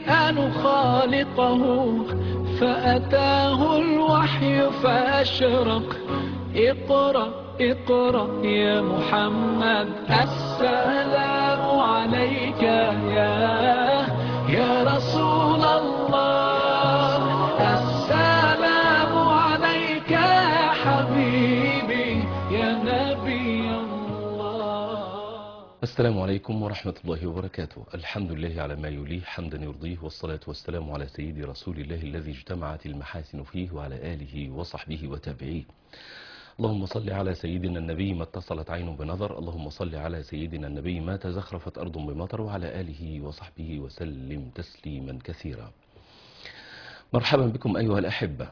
يسأل خالقه فأتاه الوحي فأشرق اقرأ اقرأ يا محمد السلام عليك يا يا رسول الله السلام عليك يا حبيبي يا نبي الله السلام عليكم ورحمة الله وبركاته الحمد لله على ما يليه حمدا يرضيه والصلاة والسلام على سيد رسول الله الذي اجتمعت المحاسن فيه وعلى آله وصحبه وتابعيه اللهم صل على سيدنا النبي ما اتصلت عين بنظر اللهم صل على سيدنا النبي ما تزخرفت أرض بمطر وعلى آله وصحبه وسلم تسليما كثيرا مرحبا بكم أيها الأحبة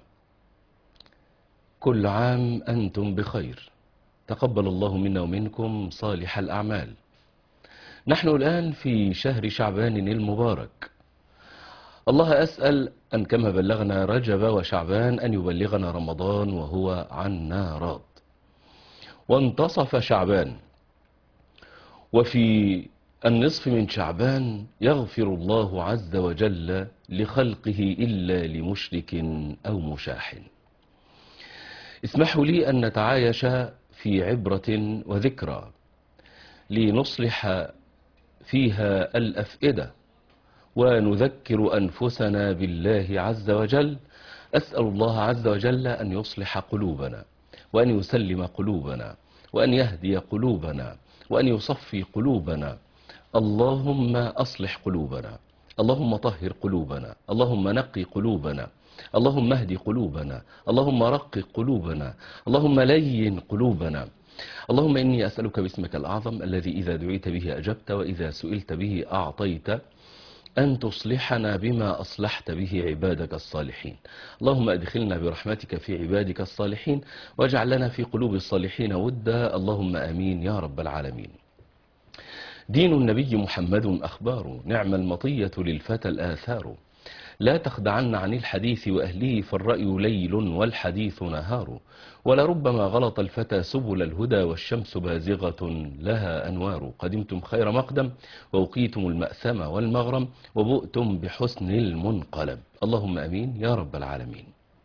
كل عام أنتم بخير تقبل الله منا ومنكم صالح الأعمال نحن الآن في شهر شعبان المبارك الله أسأل أن كما بلغنا رجب وشعبان أن يبلغنا رمضان وهو عنا راض وانتصف شعبان وفي النصف من شعبان يغفر الله عز وجل لخلقه إلا لمشرك أو مشاح اسمحوا لي أن نتعايش في عبرة وذكرى لنصلح فيها الأفئدة ونذكر أنفسنا بالله عز وجل أسأل الله عز وجل أن يصلح قلوبنا وأن يسلم قلوبنا وأن يهدي قلوبنا وأن يصفي قلوبنا اللهم أصلح قلوبنا اللهم طهر قلوبنا اللهم نقي قلوبنا اللهم اهد قلوبنا اللهم رقق قلوبنا اللهم لين قلوبنا اللهم إني أسألك باسمك الأعظم الذي إذا دعيت به أجبت وإذا سئلت به أعطيت أن تصلحنا بما أصلحت به عبادك الصالحين اللهم أدخلنا برحمتك في عبادك الصالحين واجعل لنا في قلوب الصالحين ودا اللهم آمين يا رب العالمين دين النبي محمد أخبار نعم المطية للفتى الآثار لا تخدعن عن الحديث وأهله فالرأي ليل والحديث نهار ولربما غلط الفتى سبل الهدى والشمس بازغة لها أنوار قدمتم خير مقدم ووقيتم المأثم والمغرم وبؤتم بحسن المنقلب اللهم أمين يا رب العالمين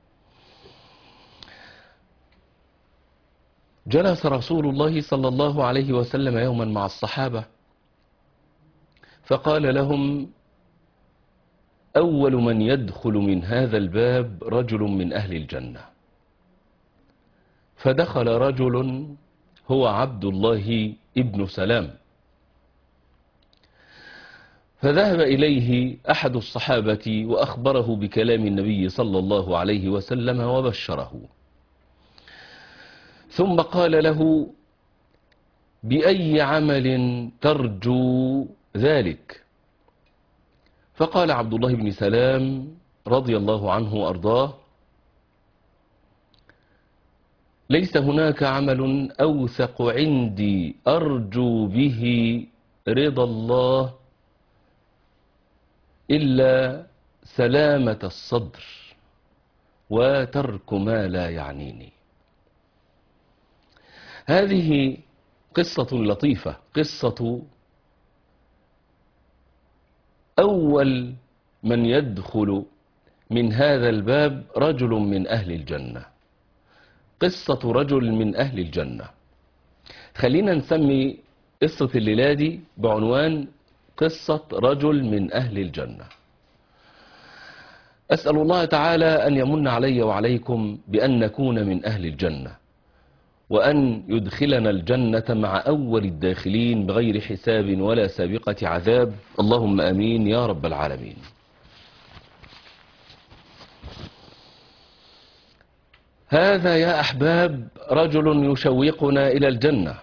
جلس رسول الله صلى الله عليه وسلم يوما مع الصحابة فقال لهم أول من يدخل من هذا الباب رجل من أهل الجنة فدخل رجل هو عبد الله ابن سلام فذهب إليه أحد الصحابة وأخبره بكلام النبي صلى الله عليه وسلم وبشره ثم قال له بأي عمل ترجو ذلك فقال عبد الله بن سلام رضي الله عنه وأرضاه ليس هناك عمل أوثق عندي أرجو به رضا الله إلا سلامة الصدر وترك ما لا يعنيني هذه قصة لطيفة قصة أول من يدخل من هذا الباب رجل من أهل الجنة قصة رجل من أهل الجنة خلينا نسمي قصة الليلة دي بعنوان قصة رجل من أهل الجنة أسأل الله تعالى أن يمن علي وعليكم بأن نكون من أهل الجنة وأن يدخلنا الجنة مع أول الداخلين بغير حساب ولا سابقة عذاب اللهم أمين يا رب العالمين هذا يا أحباب رجل يشوقنا إلى الجنة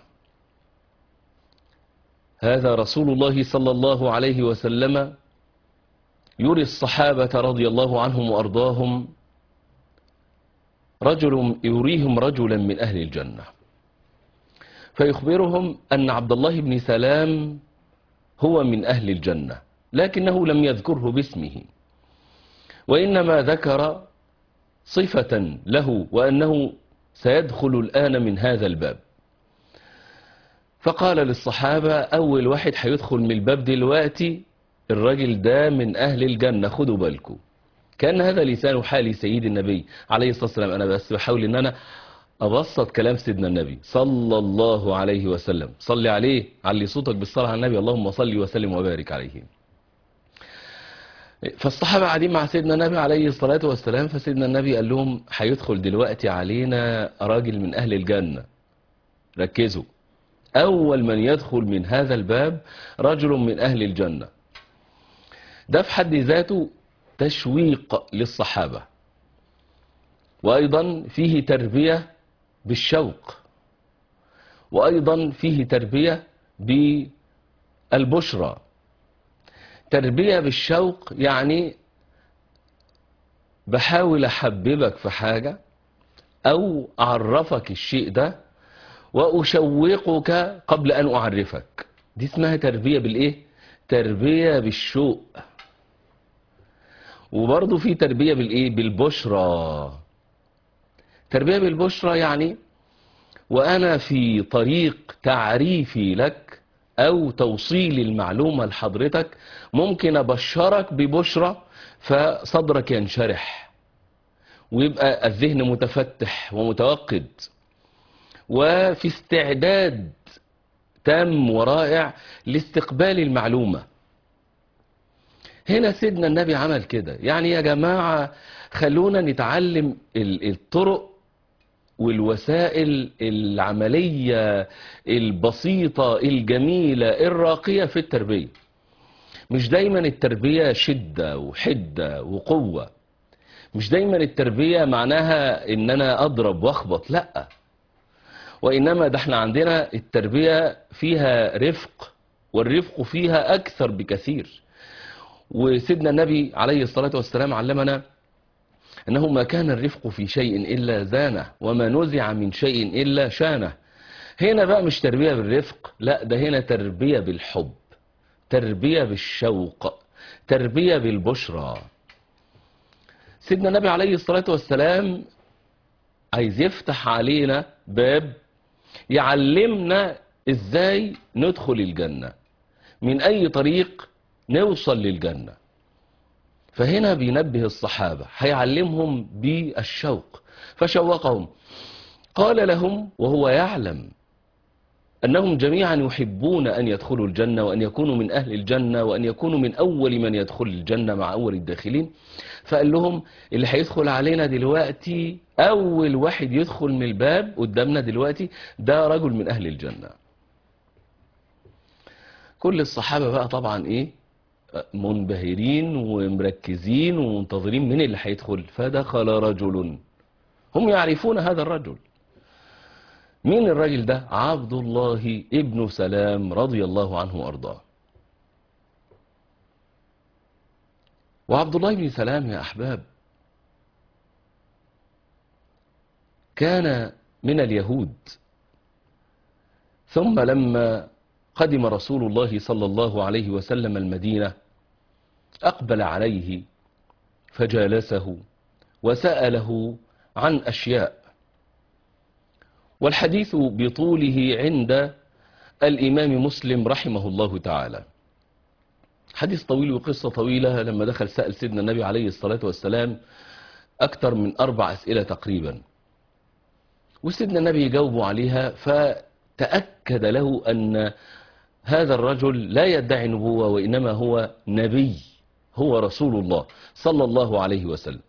هذا رسول الله صلى الله عليه وسلم يري الصحابة رضي الله عنهم وأرضاهم رجل يريهم رجلا من أهل الجنة فيخبرهم أن عبد الله بن سلام هو من أهل الجنة لكنه لم يذكره باسمه وإنما ذكر صفة له وأنه سيدخل الآن من هذا الباب فقال للصحابة أول واحد هيدخل من الباب دلوقتي الراجل ده من أهل الجنة خدوا بالكم كان هذا لسان حال سيد النبي عليه الصلاة والسلام أنا بس بحاول أن أنا أبسط كلام سيدنا النبي صلى الله عليه وسلم صلي عليه علي صوتك بالصلاة على النبي اللهم صلي وسلم وبارك عليه فالصحابة قاعدين مع سيدنا النبي عليه الصلاة والسلام فسيدنا النبي قال لهم هيدخل دلوقتي علينا راجل من أهل الجنة ركزوا أول من يدخل من هذا الباب رجل من أهل الجنة ده في حد ذاته تشويق للصحابة وأيضا فيه تربية بالشوق وأيضا فيه تربية بالبشرى تربية بالشوق يعني بحاول أحببك في حاجة أو أعرفك الشيء ده وأشوقك قبل أن أعرفك دي اسمها تربية بالإيه؟ تربية بالشوق وبرضه في تربية بالإيه؟ بالبشرى تربية بالبشرى يعني وأنا في طريق تعريفي لك أو توصيل المعلومة لحضرتك ممكن أبشرك ببشرى فصدرك ينشرح ويبقى الذهن متفتح ومتوقد وفي استعداد تام ورائع لاستقبال المعلومة هنا سيدنا النبي عمل كده يعني يا جماعة خلونا نتعلم الطرق والوسائل العملية البسيطة الجميلة الراقية في التربية مش دايما التربية شدة وحدة وقوة مش دايما التربية معناها ان انا اضرب واخبط لا وانما ده احنا عندنا التربية فيها رفق والرفق فيها اكثر بكثير وسيدنا النبي عليه الصلاة والسلام علمنا أنه ما كان الرفق في شيء إلا زانه وما نزع من شيء إلا شانه هنا بقى مش تربية بالرفق لا ده هنا تربية بالحب تربية بالشوق تربية بالبشرى سيدنا النبي عليه الصلاة والسلام عايز يفتح علينا باب يعلمنا ازاي ندخل الجنة من اي طريق نوصل للجنة فهنا بينبه الصحابة هيعلمهم بالشوق فشوقهم قال لهم وهو يعلم أنهم جميعا يحبون أن يدخلوا الجنة وأن يكونوا من أهل الجنة وأن يكونوا من أول من يدخل الجنة مع أول الداخلين فقال لهم اللي هيدخل علينا دلوقتي أول واحد يدخل من الباب قدامنا دلوقتي ده رجل من أهل الجنة كل الصحابة بقى طبعا إيه منبهرين ومركزين ومنتظرين من اللي هيدخل فدخل رجل هم يعرفون هذا الرجل مين الراجل ده عبد الله ابن سلام رضي الله عنه وارضاه وعبد الله بن سلام يا احباب كان من اليهود ثم لما قدم رسول الله صلى الله عليه وسلم المدينة أقبل عليه فجالسه وسأله عن أشياء والحديث بطوله عند الإمام مسلم رحمه الله تعالى حديث طويل وقصة طويلة لما دخل سأل سيدنا النبي عليه الصلاة والسلام أكثر من أربع أسئلة تقريبا وسيدنا النبي يجاوب عليها فتأكد له أن هذا الرجل لا يدعي نبوة وإنما هو نبي هو رسول الله صلى الله عليه وسلم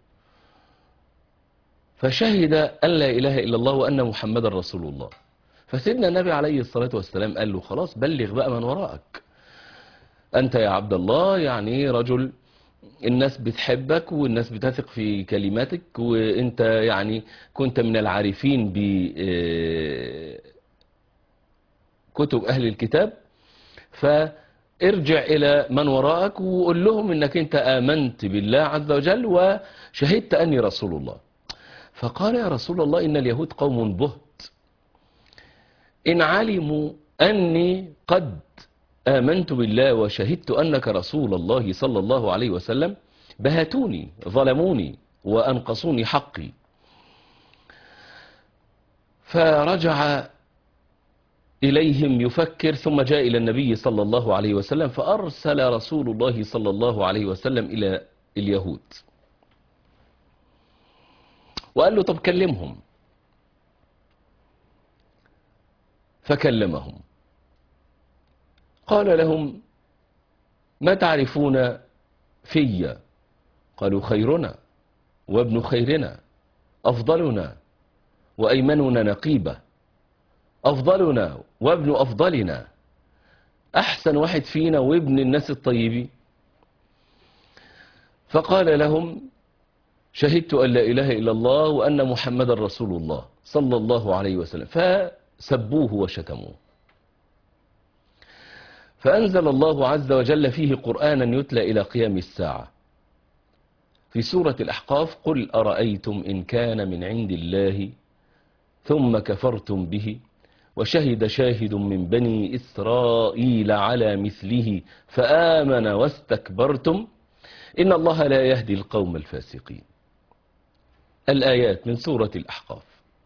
فشهد أن لا إله إلا الله وأن محمد رسول الله فسيدنا النبي عليه الصلاة والسلام قال له خلاص بلغ بقى من وراءك أنت يا عبد الله يعني رجل الناس بتحبك والناس بتثق في كلماتك وانت يعني كنت من العارفين ب كتب أهل الكتاب فارجع إلى من وراءك وقول لهم انك انت آمنت بالله عز وجل وشهدت أني رسول الله فقال يا رسول الله إن اليهود قوم بهت إن علموا أني قد آمنت بالله وشهدت أنك رسول الله صلى الله عليه وسلم بهتوني ظلموني وأنقصوني حقي فرجع إليهم يفكر ثم جاء إلى النبي صلى الله عليه وسلم فأرسل رسول الله صلى الله عليه وسلم إلى اليهود وقال له طب كلمهم فكلمهم قال لهم ما تعرفون في قالوا خيرنا وابن خيرنا أفضلنا وأيمننا نقيبة أفضلنا وابن أفضلنا أحسن واحد فينا وابن الناس الطيبين فقال لهم شهدت أن لا إله إلا الله وأن محمد رسول الله صلى الله عليه وسلم فسبوه وشتموه فأنزل الله عز وجل فيه قرآنا يتلى إلى قيام الساعة في سورة الأحقاف قل أرأيتم إن كان من عند الله ثم كفرتم به وشهد شاهد من بني إسرائيل على مثله فآمن واستكبرتم إن الله لا يهدي القوم الفاسقين الآيات من سورة الأحقاف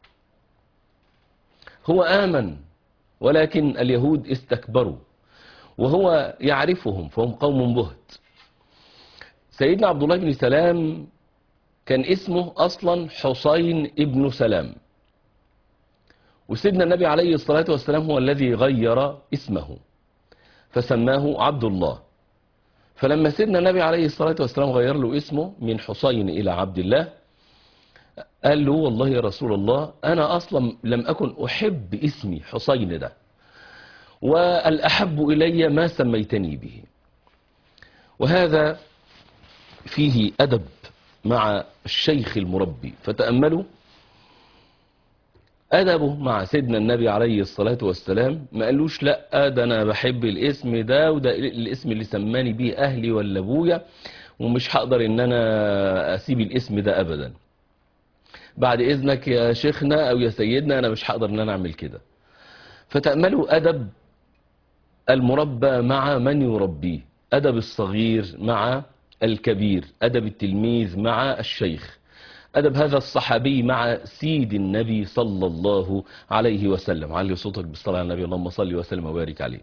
هو آمن ولكن اليهود استكبروا وهو يعرفهم فهم قوم بهت سيدنا عبد الله بن سلام كان اسمه أصلا حسين ابن سلام وسيدنا النبي عليه الصلاة والسلام هو الذي غير اسمه فسماه عبد الله فلما سيدنا النبي عليه الصلاة والسلام غير له اسمه من حسين إلى عبد الله قال له والله يا رسول الله أنا أصلا لم أكن أحب اسمي حسين ده والأحب إلي ما سميتني به وهذا فيه أدب مع الشيخ المربي فتأملوا أدبه مع سيدنا النبي عليه الصلاة والسلام ما قالوش لا ده أنا بحب الاسم ده وده الاسم اللي سماني بيه أهلي ولا أبويا ومش هقدر إن أنا أسيب الاسم ده أبدا بعد إذنك يا شيخنا أو يا سيدنا أنا مش هقدر إن أنا أعمل كده فتأملوا أدب المربى مع من يربيه أدب الصغير مع الكبير أدب التلميذ مع الشيخ أدب هذا الصحابي مع سيد النبي صلى الله عليه وسلم علي صوتك بالصلاة على النبي اللهم صل وسلم وبارك عليه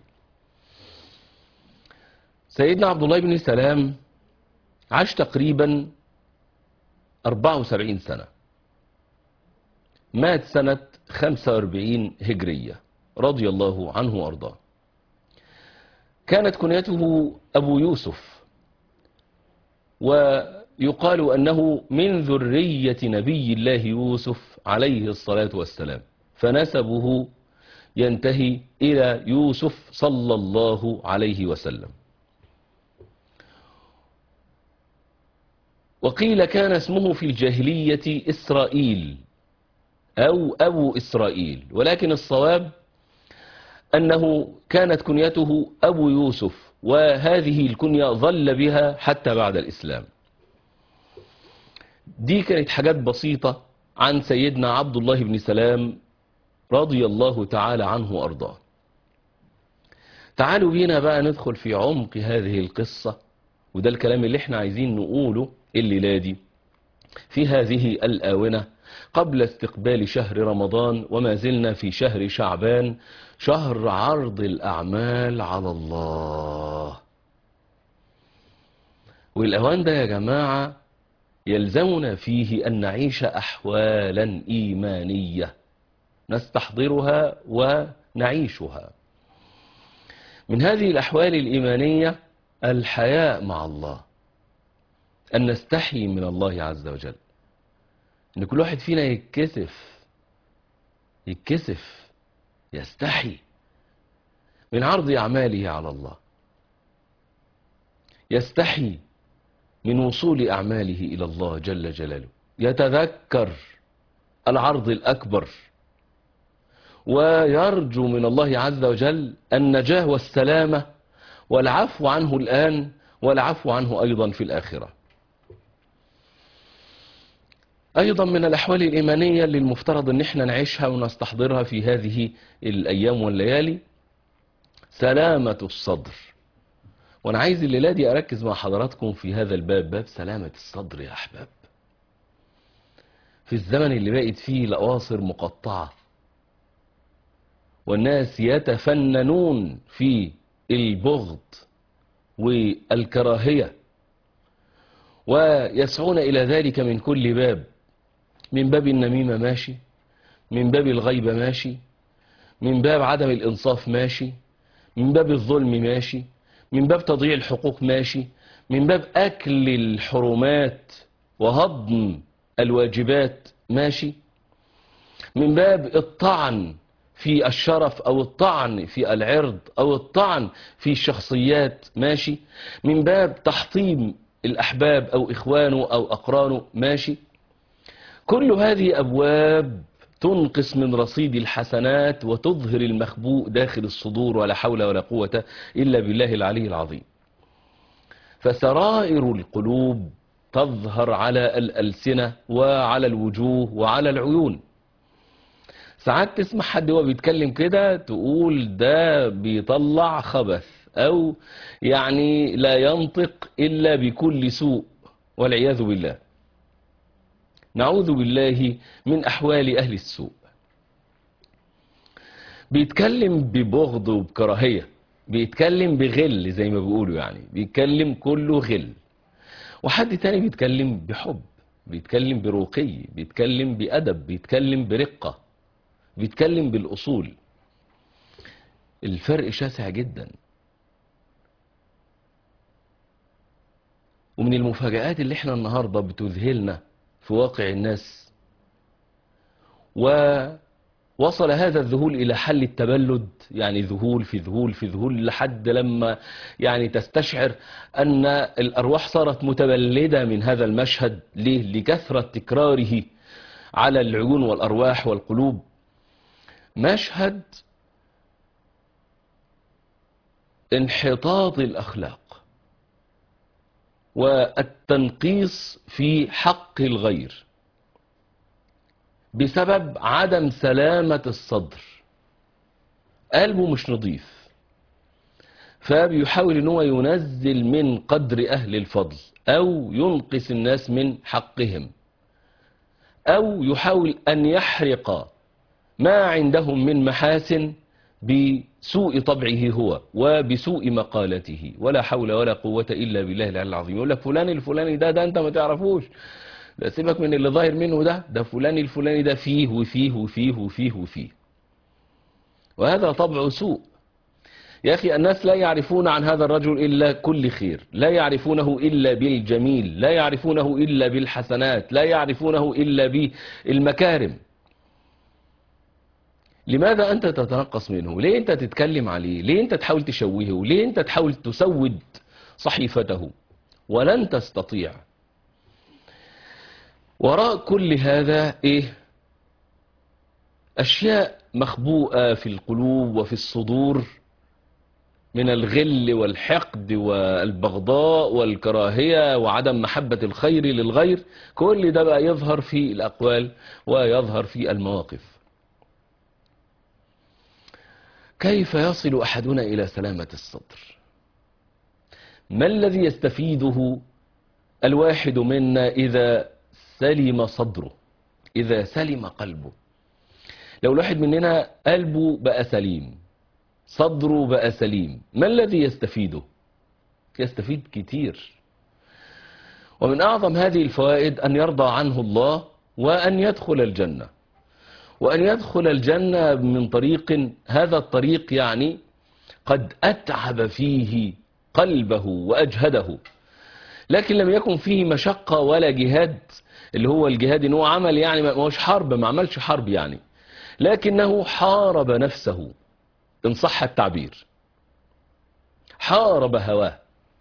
سيدنا عبد الله بن سلام عاش تقريبا 74 سنة مات سنة 45 هجرية رضي الله عنه وأرضاه كانت كنيته أبو يوسف ويقال أنه من ذرية نبي الله يوسف عليه الصلاة والسلام فنسبه ينتهي إلى يوسف صلى الله عليه وسلم وقيل كان اسمه في الجاهلية إسرائيل أو أبو إسرائيل ولكن الصواب أنه كانت كنيته أبو يوسف وهذه الكنية ظل بها حتى بعد الإسلام دي كانت حاجات بسيطة عن سيدنا عبد الله بن سلام رضي الله تعالى عنه وأرضاه تعالوا بينا بقى ندخل في عمق هذه القصة وده الكلام اللي احنا عايزين نقوله الليلة دي في هذه الآونة قبل استقبال شهر رمضان وما زلنا في شهر شعبان شهر عرض الأعمال على الله والأوان ده يا جماعة يلزمنا فيه أن نعيش أحوالا إيمانية نستحضرها ونعيشها من هذه الأحوال الإيمانية الحياء مع الله أن نستحي من الله عز وجل ان كل واحد فينا يتكسف يتكسف يستحي من عرض اعماله على الله يستحي من وصول اعماله الى الله جل جلاله يتذكر العرض الاكبر ويرجو من الله عز وجل النجاه والسلامه والعفو عنه الان والعفو عنه ايضا في الاخره أيضا من الأحوال الإيمانية اللي المفترض أن احنا نعيشها ونستحضرها في هذه الأيام والليالي سلامة الصدر وأنا عايز الليلة دي أركز مع حضراتكم في هذا الباب باب سلامة الصدر يا أحباب في الزمن اللي بقت فيه الأواصر مقطعة والناس يتفننون في البغض والكراهية ويسعون إلى ذلك من كل باب من باب النميمة ماشي من باب الغيبة ماشي من باب عدم الإنصاف ماشي من باب الظلم ماشي من باب تضييع الحقوق ماشي من باب أكل الحرمات وهضم الواجبات ماشي من باب الطعن في الشرف أو الطعن في العرض أو الطعن في الشخصيات ماشي من باب تحطيم الأحباب أو إخوانه أو أقرانه ماشي كل هذه أبواب تنقص من رصيد الحسنات وتظهر المخبوء داخل الصدور ولا حول ولا قوة إلا بالله العلي العظيم فسرائر القلوب تظهر على الألسنة وعلى الوجوه وعلى العيون ساعات تسمع حد هو بيتكلم كده تقول ده بيطلع خبث أو يعني لا ينطق إلا بكل سوء والعياذ بالله نعوذ بالله من أحوال أهل السوء بيتكلم ببغض وبكراهية بيتكلم بغل زي ما بيقولوا يعني بيتكلم كله غل وحد تاني بيتكلم بحب بيتكلم برقي بيتكلم بأدب بيتكلم برقة بيتكلم بالأصول الفرق شاسع جدا ومن المفاجآت اللي احنا النهاردة بتذهلنا في واقع الناس ووصل هذا الذهول إلى حل التبلد يعني ذهول في ذهول في ذهول لحد لما يعني تستشعر أن الأرواح صارت متبلدة من هذا المشهد ليه؟ لكثرة تكراره على العيون والأرواح والقلوب مشهد انحطاط الأخلاق والتنقيص في حق الغير بسبب عدم سلامة الصدر قلبه مش نظيف فبيحاول ان هو ينزل من قدر اهل الفضل او ينقص الناس من حقهم او يحاول ان يحرق ما عندهم من محاسن بسوء طبعه هو وبسوء مقالته ولا حول ولا قوة إلا بالله العلي العظيم يقول لك فلان الفلاني ده ده أنت ما تعرفوش ده سيبك من اللي ظاهر منه ده ده فلان الفلاني ده فيه وفيه وفيه وفيه وفيه وهذا طبع سوء يا أخي الناس لا يعرفون عن هذا الرجل إلا كل خير لا يعرفونه إلا بالجميل لا يعرفونه إلا بالحسنات لا يعرفونه إلا بالمكارم لماذا أنت تتنقص منه ليه أنت تتكلم عليه ليه أنت تحاول تشوهه ليه أنت تحاول تسود صحيفته ولن تستطيع وراء كل هذا إيه أشياء مخبوءة في القلوب وفي الصدور من الغل والحقد والبغضاء والكراهية وعدم محبة الخير للغير كل ده بقى يظهر في الأقوال ويظهر في المواقف كيف يصل أحدنا إلى سلامة الصدر ما الذي يستفيده الواحد منا إذا سلم صدره إذا سلم قلبه لو الواحد مننا قلبه بقى سليم صدره بقى سليم ما الذي يستفيده يستفيد كتير ومن أعظم هذه الفوائد أن يرضى عنه الله وأن يدخل الجنة وأن يدخل الجنة من طريق هذا الطريق يعني قد أتعب فيه قلبه وأجهده لكن لم يكن فيه مشقة ولا جهاد اللي هو الجهاد إن هو عمل يعني ما هوش حرب ما عملش حرب يعني لكنه حارب نفسه إن صح التعبير حارب هواه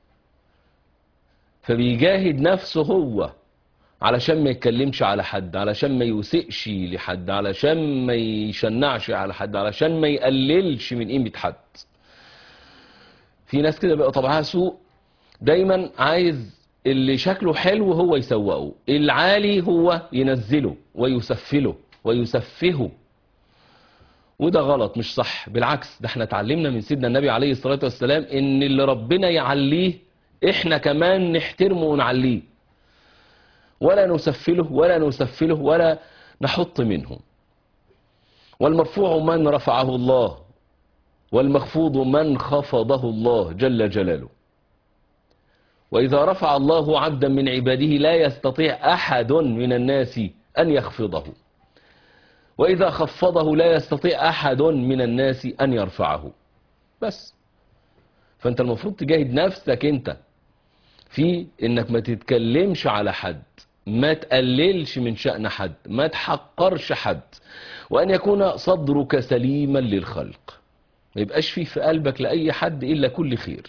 فبيجاهد نفسه هو علشان ما يتكلمش على حد علشان ما يسئش لحد علشان ما يشنعش على حد علشان ما يقللش من قيمة حد في ناس كده بقى طبعها سوء دايما عايز اللي شكله حلو هو يسوقه العالي هو ينزله ويسفله ويسفهه وده غلط مش صح بالعكس ده احنا اتعلمنا من سيدنا النبي عليه الصلاة والسلام ان اللي ربنا يعليه احنا كمان نحترمه ونعليه ولا نسفله ولا نسفله ولا نحط منه والمرفوع من رفعه الله والمخفوض من خفضه الله جل جلاله وإذا رفع الله عبدا من عباده لا يستطيع أحد من الناس أن يخفضه وإذا خفضه لا يستطيع أحد من الناس أن يرفعه بس فأنت المفروض تجاهد نفسك أنت في إنك ما تتكلمش على حد ما تقللش من شأن حد ما تحقرش حد وأن يكون صدرك سليما للخلق ما يبقاش فيه في قلبك لأي حد إلا كل خير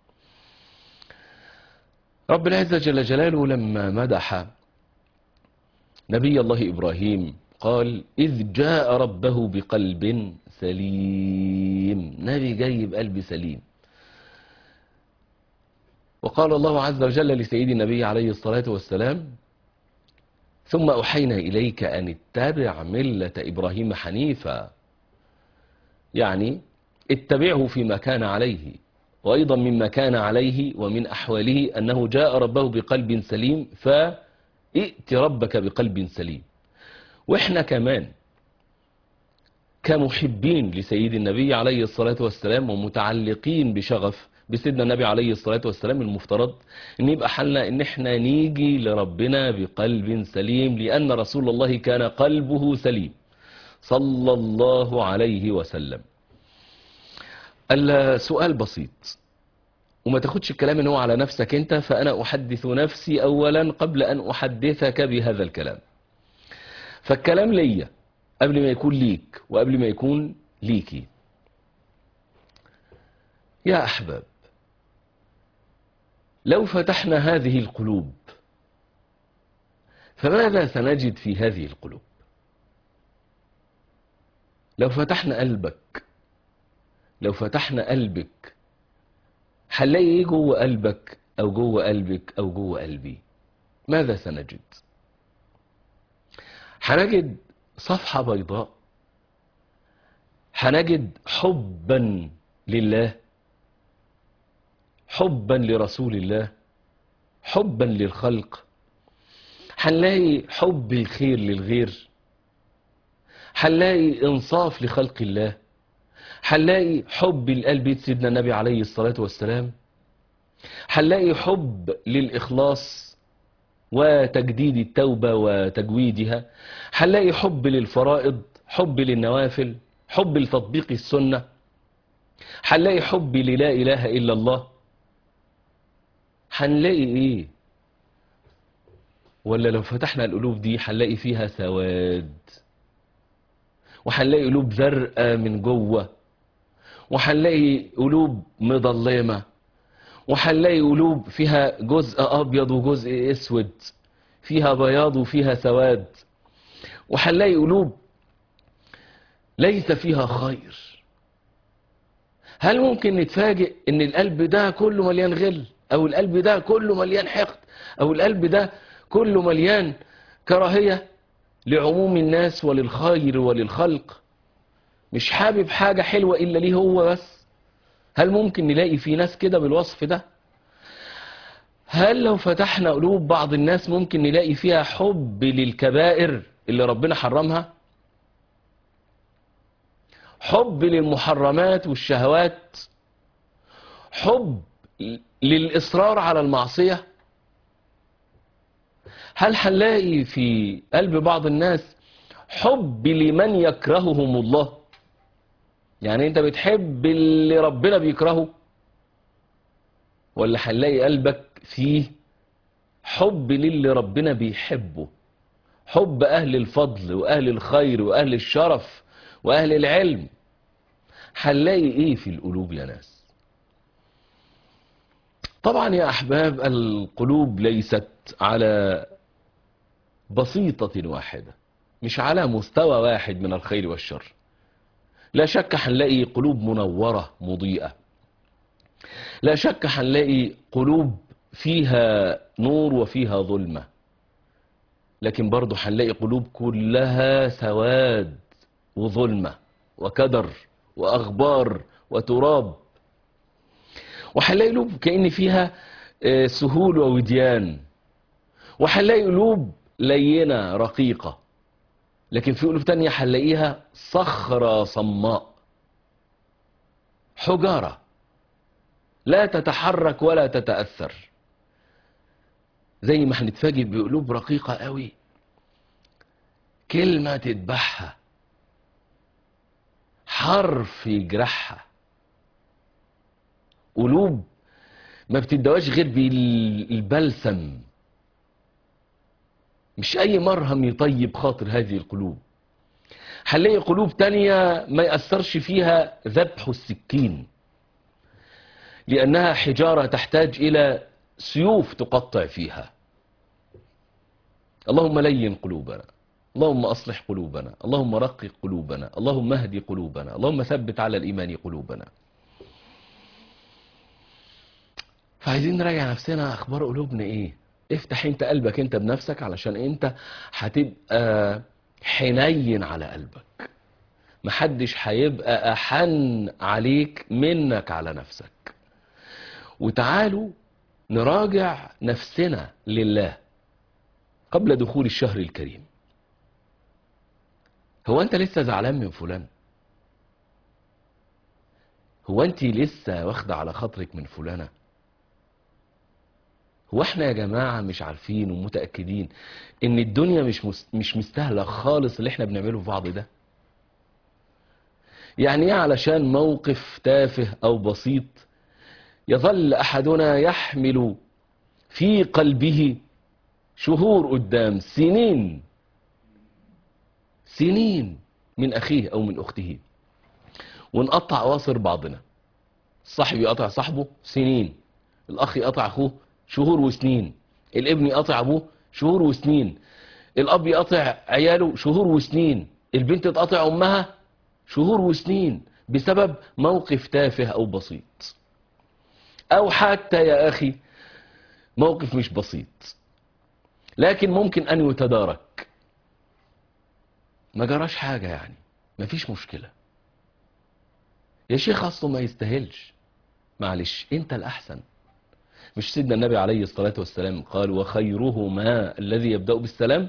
رب العزة جل جلاله لما مدح نبي الله إبراهيم قال إذ جاء ربه بقلب سليم نبي جاي بقلب سليم وقال الله عز وجل لسيد النبي عليه الصلاة والسلام ثم أوحينا إليك أن اتبع ملة إبراهيم حنيفا يعني اتبعه فيما كان عليه وأيضا مما كان عليه ومن أحواله أنه جاء ربه بقلب سليم فائت ربك بقلب سليم وإحنا كمان كمحبين لسيد النبي عليه الصلاة والسلام ومتعلقين بشغف بسيدنا النبي عليه الصلاة والسلام المفترض ان يبقى حالنا ان احنا نيجي لربنا بقلب سليم لان رسول الله كان قلبه سليم صلى الله عليه وسلم السؤال بسيط وما تاخدش الكلام ان هو على نفسك انت فانا احدث نفسي اولا قبل ان احدثك بهذا الكلام فالكلام ليا قبل ما يكون ليك وقبل ما يكون ليكي يا احباب لو فتحنا هذه القلوب فماذا سنجد في هذه القلوب لو فتحنا قلبك لو فتحنا قلبك هنلاقي ايه جوه قلبك او جوه قلبك او جوه قلبي ماذا سنجد هنجد صفحة بيضاء هنجد حبا لله حبا لرسول الله حبا للخلق هنلاقي حب الخير للغير هنلاقي انصاف لخلق الله هنلاقي حب لقلب سيدنا النبي عليه الصلاة والسلام هنلاقي حب للإخلاص وتجديد التوبة وتجويدها هنلاقي حب للفرائض حب للنوافل حب لتطبيق السنة هنلاقي حب للا إله إلا الله هنلاقي إيه ولا لو فتحنا القلوب دي هنلاقي فيها سواد وهنلاقي قلوب زرقاء من جوه وهنلاقي قلوب مظلمة وهنلاقي قلوب فيها جزء أبيض وجزء أسود فيها بياض وفيها سواد وهنلاقي قلوب ليس فيها خير هل ممكن نتفاجئ ان القلب ده كله مليان غل او القلب ده كله مليان حقد او القلب ده كله مليان كراهية لعموم الناس وللخير وللخلق مش حابب حاجة حلوة إلا ليه هو بس هل ممكن نلاقي في ناس كده بالوصف ده هل لو فتحنا قلوب بعض الناس ممكن نلاقي فيها حب للكبائر اللي ربنا حرمها حب للمحرمات والشهوات حب للإصرار على المعصية هل هنلاقي في قلب بعض الناس حب لمن يكرههم الله يعني انت بتحب اللي ربنا بيكرهه ولا هنلاقي قلبك فيه حب للي ربنا بيحبه حب اهل الفضل واهل الخير واهل الشرف واهل العلم هنلاقي ايه في القلوب يا ناس طبعا يا احباب القلوب ليست على بسيطة واحدة مش على مستوى واحد من الخير والشر لا شك هنلاقي قلوب منورة مضيئة لا شك هنلاقي قلوب فيها نور وفيها ظلمة لكن برضه هنلاقي قلوب كلها سواد وظلمة وكدر وأغبار وتراب وهنلاقي قلوب كأن فيها سهول ووديان وهنلاقي قلوب لينة رقيقة لكن في قلوب تانية هنلاقيها صخرة صماء حجارة لا تتحرك ولا تتأثر زي ما هنتفاجئ بقلوب رقيقة قوي كلمة تذبحها حرف يجرحها قلوب ما بتدواش غير بالبلسم مش اي مرهم يطيب خاطر هذه القلوب هنلاقي قلوب تانية ما يأثرش فيها ذبح السكين لأنها حجارة تحتاج إلى سيوف تقطع فيها اللهم لين قلوبنا اللهم أصلح قلوبنا اللهم رقق قلوبنا اللهم اهدي قلوبنا اللهم ثبت على الإيمان قلوبنا فعايزين نراجع نفسنا أخبار قلوبنا إيه افتح انت قلبك انت بنفسك علشان انت هتبقى حنين على قلبك محدش هيبقى أحن عليك منك على نفسك وتعالوا نراجع نفسنا لله قبل دخول الشهر الكريم هو انت لسه زعلان من فلان هو انت لسه واخده على خاطرك من فلانه هو احنا يا جماعه مش عارفين ومتاكدين ان الدنيا مش مس... مش مستاهله خالص اللي احنا بنعمله في بعض ده يعني ايه علشان موقف تافه او بسيط يظل احدنا يحمل في قلبه شهور قدام سنين سنين من اخيه او من اخته ونقطع اواصر بعضنا الصاحب يقطع صاحبه سنين الاخ يقطع اخوه شهور وسنين الابن يقطع ابوه شهور وسنين الاب يقطع عياله شهور وسنين البنت تقطع امها شهور وسنين بسبب موقف تافه او بسيط او حتى يا اخي موقف مش بسيط لكن ممكن ان يتدارك ما جراش حاجة يعني مفيش مشكلة يا شيخ اصله ما يستاهلش معلش انت الاحسن مش سيدنا النبي عليه الصلاة والسلام قال وخيرهما الذي يبدأ بالسلام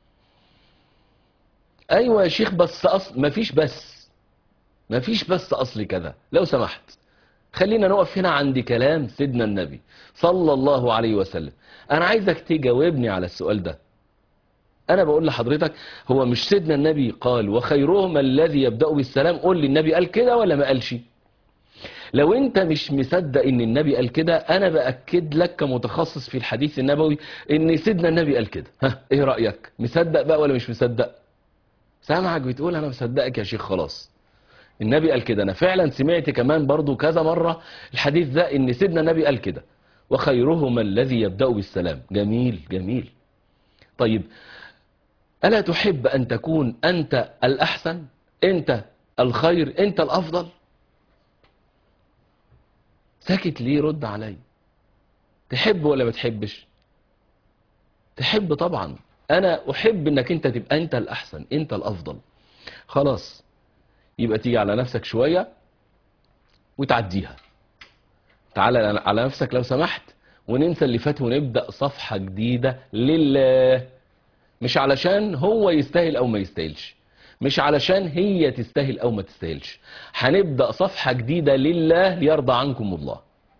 ايوه يا شيخ بس اصل مفيش بس مفيش بس اصل كذا لو سمحت خلينا نقف هنا عند كلام سيدنا النبي صلى الله عليه وسلم انا عايزك تجاوبني على السؤال ده انا بقول لحضرتك هو مش سيدنا النبي قال وخيرهما الذي يبدأ بالسلام قول لي النبي قال كده ولا ما قالش لو انت مش مصدق ان النبي قال كده انا باكد لك كمتخصص في الحديث النبوي ان سيدنا النبي قال كده ها ايه رايك مصدق بقى ولا مش مصدق سامعك بتقول انا مصدقك يا شيخ خلاص النبي قال كده انا فعلا سمعت كمان برضو كذا مره الحديث ده ان سيدنا النبي قال كده وخيرهما الذي يبدا بالسلام جميل جميل طيب الا تحب ان تكون انت الاحسن انت الخير انت الافضل ساكت ليه رد علي تحب ولا ما تحبش تحب طبعا انا احب انك انت تبقى انت الاحسن انت الافضل خلاص يبقى تيجي على نفسك شوية وتعديها تعالى على نفسك لو سمحت وننسى اللي فات ونبدأ صفحة جديدة لله مش علشان هو يستاهل او ما يستاهلش مش علشان هي تستاهل او ما تستاهلش هنبدأ صفحة جديدة لله ليرضى عنكم الله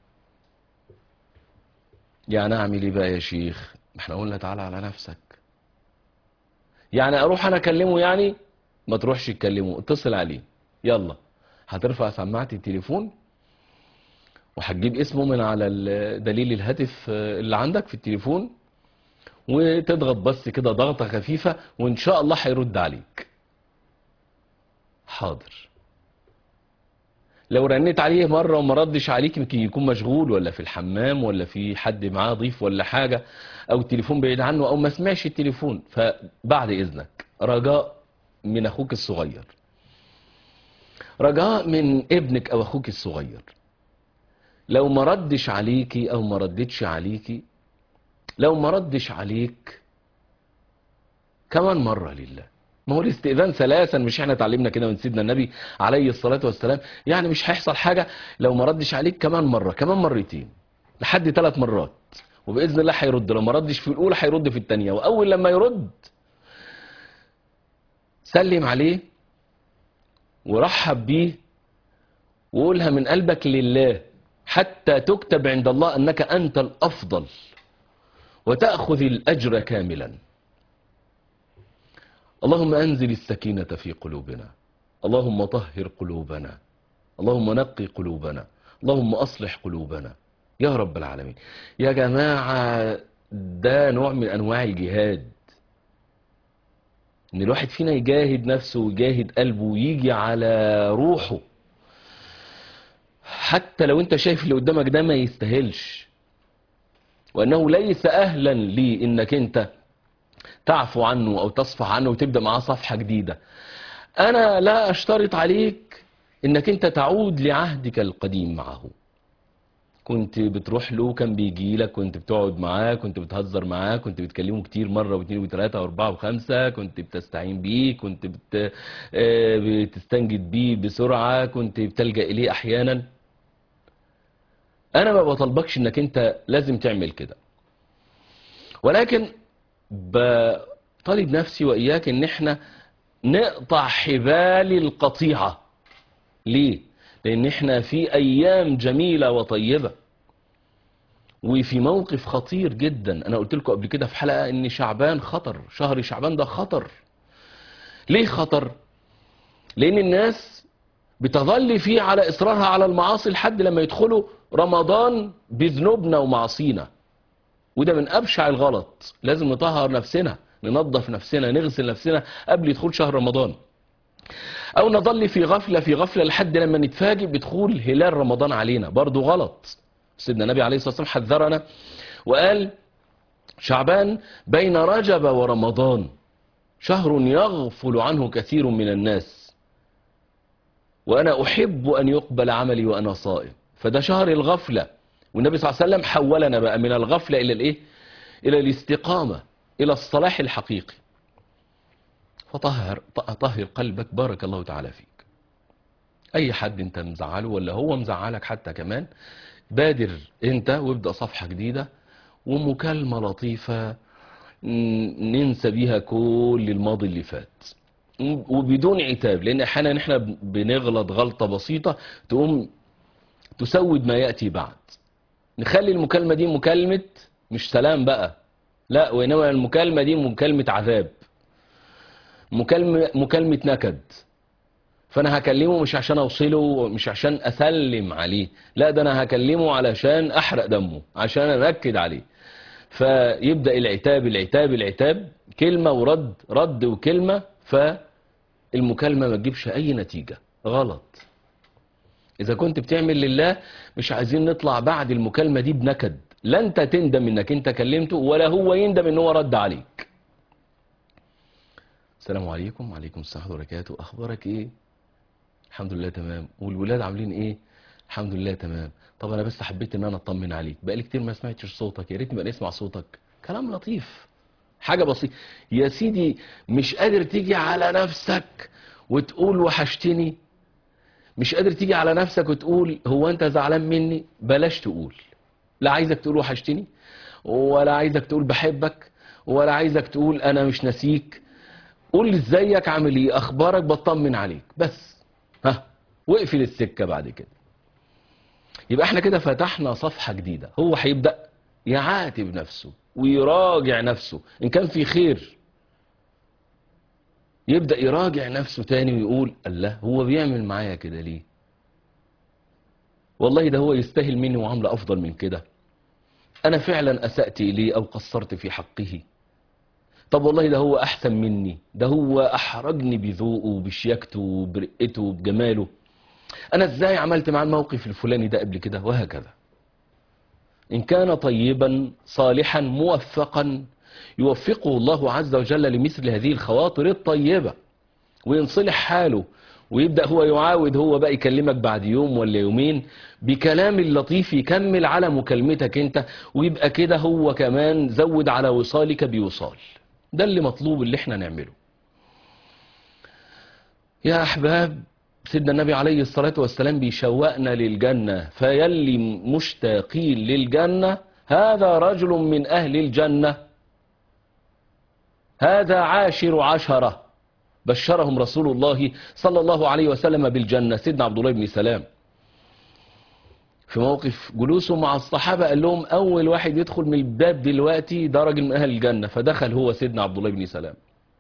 يعني اعمل ايه بقى يا شيخ ما احنا قلنا تعالى على نفسك يعني اروح انا اكلمه يعني ما تروحش تكلمه اتصل عليه يلا هترفع سماعة التليفون وهتجيب اسمه من على دليل الهاتف اللي عندك في التليفون وتضغط بس كده ضغطة خفيفة وان شاء الله هيرد عليك حاضر لو رنيت عليه مرة وما ردش عليك يمكن يكون مشغول ولا في الحمام ولا في حد معاه ضيف ولا حاجة او التليفون بعيد عنه او ما سمعش التليفون فبعد اذنك رجاء من اخوك الصغير رجاء من ابنك او اخوك الصغير لو ما ردش عليكي او ما ردتش عليكي لو ما ردش عليك كمان مرة لله ما هو الاستئذان ثلاثا مش احنا اتعلمنا كده من سيدنا النبي عليه الصلاة والسلام يعني مش هيحصل حاجة لو ما ردش عليك كمان مرة كمان مرتين لحد ثلاث مرات وبإذن الله هيرد لو ما ردش في الأولى هيرد في الثانية وأول لما يرد سلم عليه ورحب بيه وقولها من قلبك لله حتى تكتب عند الله أنك أنت الأفضل وتأخذ الأجر كاملا اللهم أنزل السكينة في قلوبنا اللهم طهر قلوبنا اللهم نقي قلوبنا اللهم أصلح قلوبنا يا رب العالمين يا جماعة ده نوع من أنواع الجهاد ان الواحد فينا يجاهد نفسه ويجاهد قلبه ويجي على روحه حتى لو انت شايف اللي قدامك ده ما يستاهلش وانه ليس اهلا لي انك انت تعفو عنه او تصفح عنه وتبدا معاه صفحه جديده انا لا اشترط عليك انك انت تعود لعهدك القديم معه كنت بتروح له كان بيجي لك كنت بتقعد معاه كنت بتهزر معاه كنت بتكلمه كتير مرة واثنين وثلاثة واربعة وخمسة كنت بتستعين بيه كنت بت... آه، بتستنجد بيه بسرعة كنت بتلجأ إليه أحيانا أنا ما بطلبكش إنك أنت لازم تعمل كده ولكن بطالب نفسي وإياك إن إحنا نقطع حبال القطيعة ليه؟ لأن إحنا في أيام جميلة وطيبة وفي موقف خطير جدا أنا قلت لكم قبل كده في حلقة إن شعبان خطر شهر شعبان ده خطر ليه خطر؟ لأن الناس بتظل فيه على إصرارها على المعاصي لحد لما يدخلوا رمضان بذنوبنا ومعاصينا وده من أبشع الغلط لازم نطهر نفسنا ننظف نفسنا نغسل نفسنا قبل دخول شهر رمضان او نظل في غفلة في غفلة لحد لما نتفاجئ بدخول هلال رمضان علينا برضو غلط سيدنا النبي عليه الصلاة والسلام حذرنا وقال شعبان بين رجب ورمضان شهر يغفل عنه كثير من الناس وأنا أحب أن يقبل عملي وأنا صائم فده شهر الغفلة والنبي صلى الله عليه وسلم حولنا بقى من الغفلة إلى الإيه؟ إلى الاستقامة إلى الصلاح الحقيقي فطهر طهر قلبك بارك الله تعالى فيك اي حد انت مزعله ولا هو مزعلك حتى كمان بادر انت وابدأ صفحة جديدة ومكالمة لطيفة ن- ننسى بيها كل الماضي اللي فات وبدون عتاب لان احيانا احنا بنغلط غلطة بسيطة تقوم تسود ما يأتي بعد نخلي المكالمة دي مكالمة مش سلام بقى لا وإنما المكالمة دي مكالمة عذاب مكالمة, مكالمة نكد فأنا هكلمه مش عشان أوصله مش عشان أسلم عليه لا ده أنا هكلمه علشان أحرق دمه عشان أنكد عليه فيبدأ العتاب العتاب العتاب كلمة ورد رد وكلمة فالمكالمة ما تجيبش أي نتيجة غلط إذا كنت بتعمل لله مش عايزين نطلع بعد المكالمة دي بنكد لا أنت تندم إنك أنت كلمته ولا هو يندم إن هو رد عليك السلام عليكم وعليكم السلام ورحمة الله وبركاته أخبارك إيه؟ الحمد لله تمام والولاد عاملين إيه؟ الحمد لله تمام طب أنا بس حبيت إن أنا أطمن عليك بقالي كتير ما سمعتش صوتك يا ريت نبقى نسمع صوتك كلام لطيف حاجة بسيطة يا سيدي مش قادر تيجي على نفسك وتقول وحشتني مش قادر تيجي على نفسك وتقول هو أنت زعلان مني بلاش تقول لا عايزك تقول وحشتني ولا عايزك تقول بحبك ولا عايزك تقول أنا مش ناسيك قول لي ازيك عامل ايه اخبارك بطمن عليك بس ها واقفل السكه بعد كده يبقى احنا كده فتحنا صفحه جديده هو هيبدا يعاتب نفسه ويراجع نفسه ان كان في خير يبدا يراجع نفسه تاني ويقول الله هو بيعمل معايا كده ليه والله ده هو يستاهل مني معامله افضل من كده انا فعلا اسات اليه او قصرت في حقه طب والله ده هو احسن مني ده هو احرجني بذوقه وبشياكته وبرقته وبجماله انا ازاي عملت معاه الموقف الفلاني ده قبل كده وهكذا ان كان طيبا صالحا موفقا يوفقه الله عز وجل لمثل هذه الخواطر الطيبة وينصلح حاله ويبدأ هو يعاود هو بقى يكلمك بعد يوم ولا يومين بكلام لطيف يكمل على مكالمتك انت ويبقى كده هو كمان زود على وصالك بوصال ده اللي مطلوب اللي احنا نعمله يا احباب سيدنا النبي عليه الصلاة والسلام بيشوقنا للجنة فيلي مشتاقين للجنة هذا رجل من أهل الجنة هذا عاشر عشرة بشرهم رسول الله صلى الله عليه وسلم بالجنة سيدنا عبد الله بن سلام في موقف جلوسه مع الصحابة قال لهم أول واحد يدخل من الباب دلوقتي ده راجل من أهل الجنة فدخل هو سيدنا عبد الله بن سلام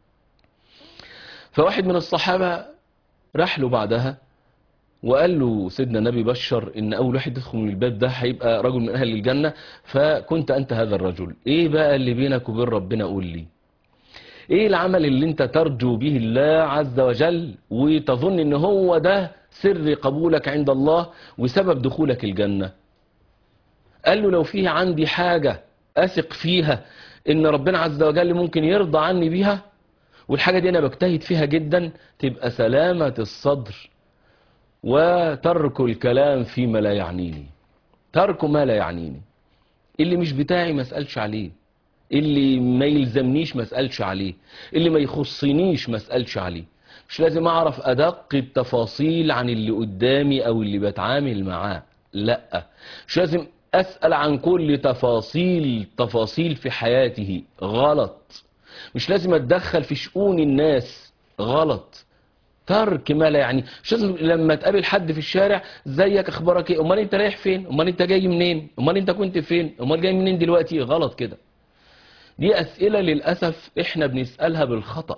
فواحد من الصحابة راح له بعدها وقال له سيدنا النبي بشر ان اول واحد يدخل من الباب ده هيبقى رجل من اهل الجنة فكنت انت هذا الرجل ايه بقى اللي بينك وبين ربنا قول لي ايه العمل اللي انت ترجو به الله عز وجل وتظن ان هو ده سر قبولك عند الله وسبب دخولك الجنة قال له لو فيه عندي حاجة اثق فيها ان ربنا عز وجل ممكن يرضى عني بيها والحاجة دي انا بجتهد فيها جدا تبقى سلامة الصدر وترك الكلام فيما لا يعنيني ترك ما لا يعنيني اللي مش بتاعي ما اسألش عليه اللي ما يلزمنيش ما اسألش عليه اللي ما يخصنيش ما اسألش عليه مش لازم اعرف ادق التفاصيل عن اللي قدامي او اللي بتعامل معاه لا مش لازم اسأل عن كل تفاصيل تفاصيل في حياته غلط مش لازم اتدخل في شؤون الناس غلط ترك ما لا يعني مش لازم لما تقابل حد في الشارع ازيك اخبارك ايه امال انت رايح فين امال انت جاي منين امال انت كنت فين امال جاي منين دلوقتي غلط كده دي اسئله للاسف احنا بنسالها بالخطا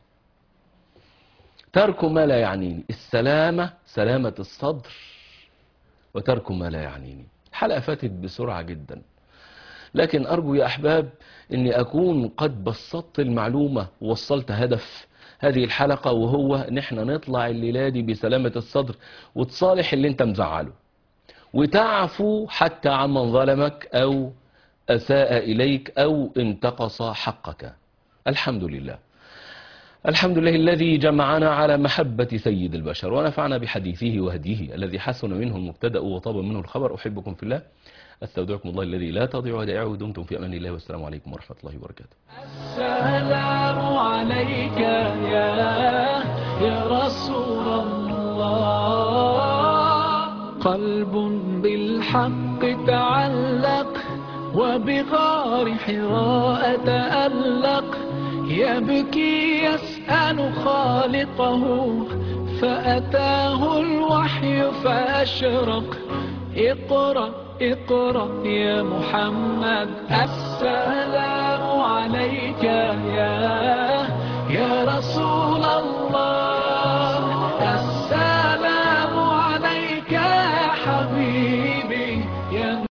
ترك ما لا يعنيني السلامه سلامه الصدر وترك ما لا يعنيني الحلقه فاتت بسرعه جدا لكن ارجو يا احباب اني اكون قد بسطت المعلومه ووصلت هدف هذه الحلقة وهو ان احنا نطلع الليلة دي بسلامة الصدر وتصالح اللي انت مزعله وتعفو حتى عمن ظلمك او اساء اليك او انتقص حقك الحمد لله الحمد لله الذي جمعنا على محبة سيد البشر ونفعنا بحديثه وهديه الذي حسن منه المبتدأ وطاب منه الخبر أحبكم في الله استودعكم الله الذي لا تضيع ودائعه دمتم في أمان الله والسلام عليكم ورحمة الله وبركاته السلام عليك يا يا رسول الله قلب بالحق تعلق وبغار حراء تألق يبكي يسأل خالقه فأتاه الوحي فأشرق اقرأ اقرأ يا محمد السلام عليك يا يا